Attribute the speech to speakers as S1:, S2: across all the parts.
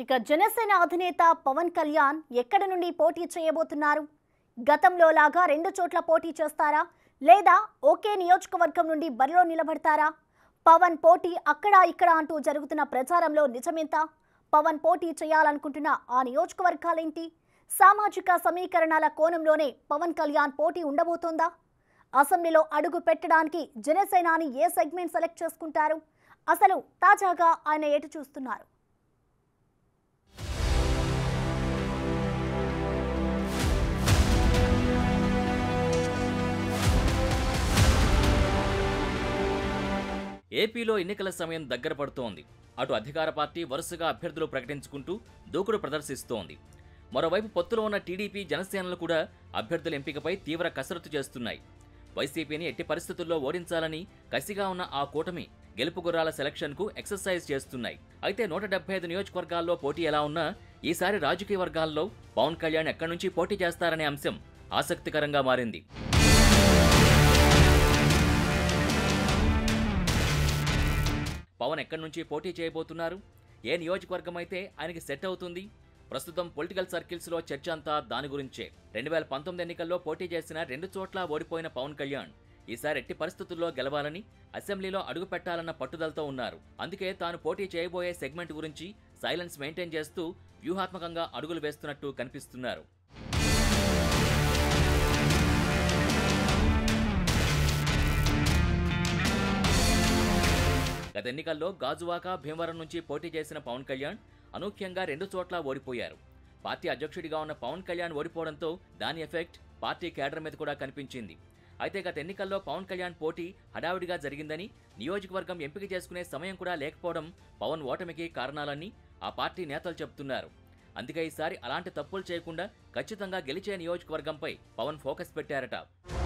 S1: ఇక జనసేన అధినేత పవన్ కళ్యాణ్ ఎక్కడి నుండి పోటీ చేయబోతున్నారు గతంలో లాగా రెండు చోట్ల పోటీ చేస్తారా లేదా ఒకే నియోజకవర్గం నుండి బరిలో నిలబడతారా పవన్ పోటీ అక్కడ ఇక్కడ అంటూ జరుగుతున్న ప్రచారంలో నిజమెంత పవన్ పోటీ చేయాలనుకుంటున్న ఆ నియోజకవర్గాలేంటి సామాజిక సమీకరణాల కోణంలోనే పవన్ కళ్యాణ్ పోటీ ఉండబోతోందా అసెంబ్లీలో అడుగు పెట్టడానికి జనసేనాని ఏ సెగ్మెంట్ సెలెక్ట్ చేసుకుంటారు అసలు తాజాగా ఆయన ఎటు చూస్తున్నారు
S2: ఏపీలో ఎన్నికల సమయం దగ్గర పడుతోంది అటు అధికార పార్టీ వరుసగా అభ్యర్థులు ప్రకటించుకుంటూ దూకుడు ప్రదర్శిస్తోంది మరోవైపు పొత్తులో ఉన్న టీడీపీ జనసేనలు కూడా అభ్యర్థుల ఎంపికపై తీవ్ర కసరత్తు చేస్తున్నాయి వైసీపీని ఎట్టి పరిస్థితుల్లో ఓడించాలని కసిగా ఉన్న ఆ కూటమి గెలుపు గుర్రాల సెలక్షన్కు ఎక్సర్సైజ్ చేస్తున్నాయి అయితే నూట డెబ్బై ఐదు నియోజకవర్గాల్లో పోటీ ఎలా ఉన్నా ఈసారి రాజకీయ వర్గాల్లో పవన్ కళ్యాణ్ ఎక్కడి నుంచి పోటీ చేస్తారనే అంశం ఆసక్తికరంగా మారింది పవన్ ఎక్కడి నుంచి పోటీ చేయబోతున్నారు ఏ నియోజకవర్గం అయితే ఆయనకి సెట్ అవుతుంది ప్రస్తుతం పొలిటికల్ సర్కిల్స్ లో చర్చ అంతా దాని గురించే రెండు వేల పంతొమ్మిది ఎన్నికల్లో పోటీ చేసిన రెండు చోట్ల ఓడిపోయిన పవన్ కళ్యాణ్ ఈసారి ఎట్టి పరిస్థితుల్లో గెలవాలని అసెంబ్లీలో అడుగు పెట్టాలన్న పట్టుదలతో ఉన్నారు అందుకే తాను పోటీ చేయబోయే సెగ్మెంట్ గురించి సైలెన్స్ మెయింటైన్ చేస్తూ వ్యూహాత్మకంగా అడుగులు వేస్తున్నట్టు కనిపిస్తున్నారు గత ఎన్నికల్లో గాజువాక భీమవరం నుంచి పోటీ చేసిన పవన్ కళ్యాణ్ అనూహ్యంగా రెండు చోట్ల ఓడిపోయారు పార్టీ అధ్యక్షుడిగా ఉన్న పవన్ కళ్యాణ్ ఓడిపోవడంతో దాని ఎఫెక్ట్ పార్టీ కేడర్ మీద కూడా కనిపించింది అయితే గత ఎన్నికల్లో పవన్ కళ్యాణ్ పోటీ హడావిడిగా జరిగిందని నియోజకవర్గం ఎంపిక చేసుకునే సమయం కూడా లేకపోవడం పవన్ ఓటమికి కారణాలని ఆ పార్టీ నేతలు చెబుతున్నారు అందుకే ఈసారి అలాంటి తప్పులు చేయకుండా ఖచ్చితంగా గెలిచే నియోజకవర్గంపై పవన్ ఫోకస్ పెట్టారట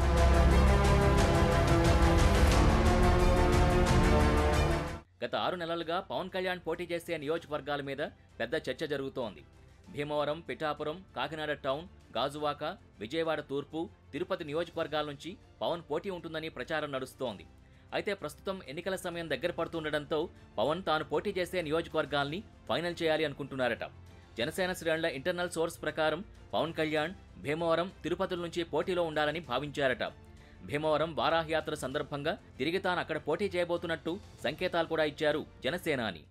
S2: గత ఆరు నెలలుగా పవన్ కళ్యాణ్ పోటీ చేసే నియోజకవర్గాల మీద పెద్ద చర్చ జరుగుతోంది భీమవరం పిఠాపురం కాకినాడ టౌన్ గాజువాక విజయవాడ తూర్పు తిరుపతి నియోజకవర్గాల నుంచి పవన్ పోటీ ఉంటుందని ప్రచారం నడుస్తోంది అయితే ప్రస్తుతం ఎన్నికల సమయం దగ్గర పడుతుండటంతో పవన్ తాను పోటీ చేసే నియోజకవర్గాల్ని ఫైనల్ చేయాలి అనుకుంటున్నారట జనసేన శ్రేణుల ఇంటర్నల్ సోర్స్ ప్రకారం పవన్ కళ్యాణ్ భీమవరం తిరుపతుల నుంచి పోటీలో ఉండాలని భావించారట భీమవరం వారాహయాత్ర సందర్భంగా తిరిగి తాను అక్కడ పోటీ చేయబోతున్నట్టు సంకేతాలు కూడా ఇచ్చారు జనసేనాని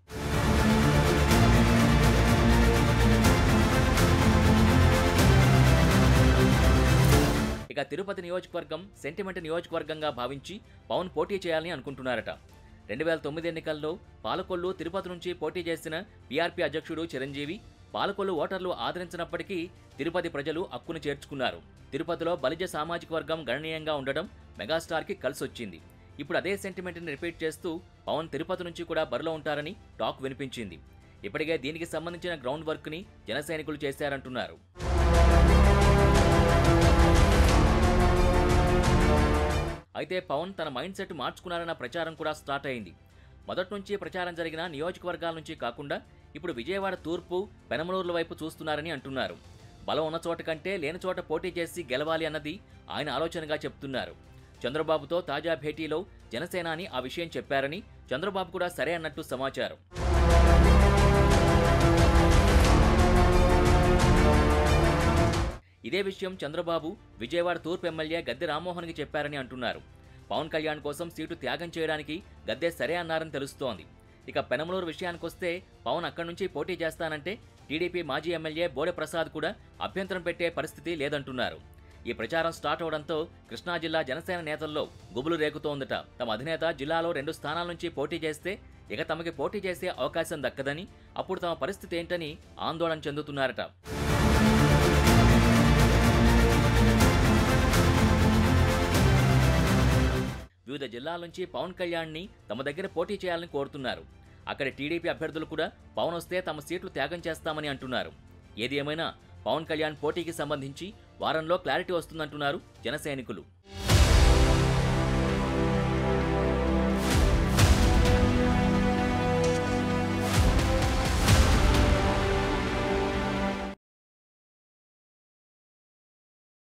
S2: ఇక తిరుపతి నియోజకవర్గం సెంటిమెంట్ నియోజకవర్గంగా భావించి పవన్ పోటీ చేయాలని అనుకుంటున్నారట రెండు వేల తొమ్మిది ఎన్నికల్లో పాలకొల్లు తిరుపతి నుంచి పోటీ చేసిన పీఆర్పీ అధ్యక్షుడు చిరంజీవి పాలకొల్లు ఓటర్లు ఆదరించినప్పటికీ తిరుపతి ప్రజలు హక్కును చేర్చుకున్నారు తిరుపతిలో బలిజ సామాజిక వర్గం గణనీయంగా ఉండడం మెగాస్టార్కి కలిసొచ్చింది ఇప్పుడు అదే సెంటిమెంట్ని రిపీట్ చేస్తూ పవన్ తిరుపతి నుంచి కూడా బరిలో ఉంటారని టాక్ వినిపించింది ఇప్పటికే దీనికి సంబంధించిన గ్రౌండ్ వర్క్ని జన సైనికులు చేశారంటున్నారు అయితే పవన్ తన మైండ్ సెట్ మార్చుకున్నారన్న ప్రచారం కూడా స్టార్ట్ అయింది మొదటి నుంచి ప్రచారం జరిగిన నియోజకవర్గాల నుంచి కాకుండా ఇప్పుడు విజయవాడ తూర్పు పెనమలూరుల వైపు చూస్తున్నారని అంటున్నారు బలం ఉన్న చోట కంటే లేని చోట పోటీ చేసి గెలవాలి అన్నది ఆయన ఆలోచనగా చెప్తున్నారు చంద్రబాబుతో తాజా భేటీలో జనసేనాని ఆ విషయం చెప్పారని చంద్రబాబు కూడా సరే అన్నట్టు సమాచారం ఇదే విషయం చంద్రబాబు విజయవాడ తూర్పు ఎమ్మెల్యే గద్దె రామ్మోహన్కి చెప్పారని అంటున్నారు పవన్ కళ్యాణ్ కోసం సీటు త్యాగం చేయడానికి గద్దె సరే అన్నారని తెలుస్తోంది ఇక పెనమలూరు విషయానికొస్తే పవన్ అక్కడి నుంచి పోటీ చేస్తానంటే టీడీపీ మాజీ ఎమ్మెల్యే బోడె ప్రసాద్ కూడా అభ్యంతరం పెట్టే పరిస్థితి లేదంటున్నారు ఈ ప్రచారం స్టార్ట్ అవడంతో కృష్ణా జిల్లా జనసేన నేతల్లో గుబులు రేగుతోందట తమ అధినేత జిల్లాలో రెండు స్థానాల నుంచి పోటీ చేస్తే ఇక తమకి పోటీ చేసే అవకాశం దక్కదని అప్పుడు తమ పరిస్థితి ఏంటని ఆందోళన చెందుతున్నారట వివిధ జిల్లాల నుంచి పవన్ కళ్యాణ్ని తమ దగ్గర పోటీ చేయాలని కోరుతున్నారు అక్కడ టీడీపీ అభ్యర్థులు కూడా పవన్ వస్తే తమ సీట్లు త్యాగం చేస్తామని అంటున్నారు ఏది ఏమైనా పవన్ కళ్యాణ్ పోటీకి సంబంధించి వారంలో క్లారిటీ వస్తుందంటున్నారు జన సైనికులు